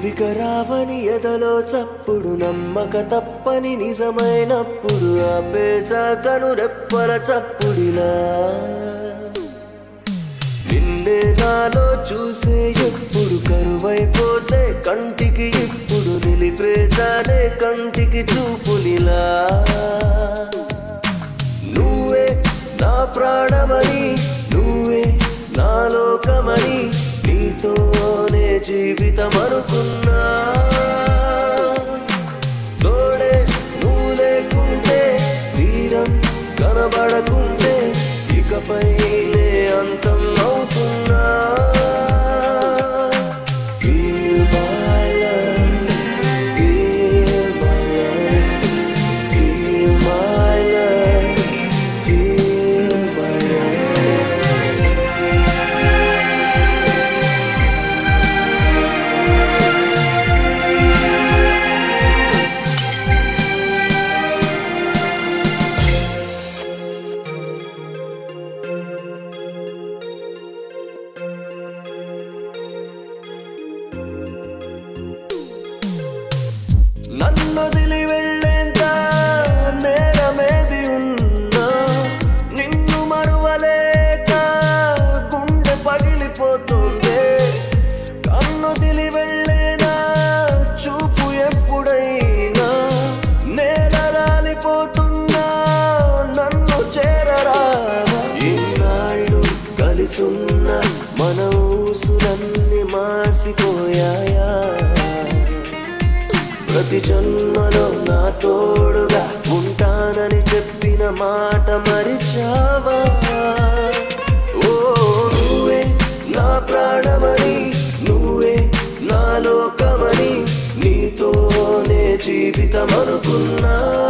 నువ్విక రావని ఎదలో చప్పుడు నమ్మక తప్పని నిజమైనప్పుడు ఆపేశాకను రెప్పల చప్పుడిలా నిన్నే నాలో చూసే ఎప్పుడు కరువైపోతే కంటికి ఇప్పుడు నిలిపేశానే కంటికి చూపునిలా నువ్వే నా ప్రాణమని నువ్వే నా లోకమని నీతోనే జీవితం అనుకున్నా తోడే నువ్వు లేకుంటే తీరం కనబడకుంటే ఇకపై నే అంతం అవుతున్నా Feel my love, feel my love, feel my love, feel my love. నన్నొదిలి వెళ్ళేంత నేరమేది ఉన్నా నిన్ను మరువలేక గుండె పగిలిపోతుంది కన్నొదిలి వెళ్ళేనా చూపు ఎప్పుడైనా నేల రాలిపోతున్నా నన్ను చేరరా ఇన్నాళ్ళు కలిసున్న మన ఊసులన్నీ మాసిపోయాయా ప్రతి జన్మలో నా తోడుగా ఉంటానని చెప్పిన మాట మరిచావా ఓ నువ్వే నా ప్రాణమని నువ్వే నా లోకమని నీతోనే జీవితం అనుకున్నా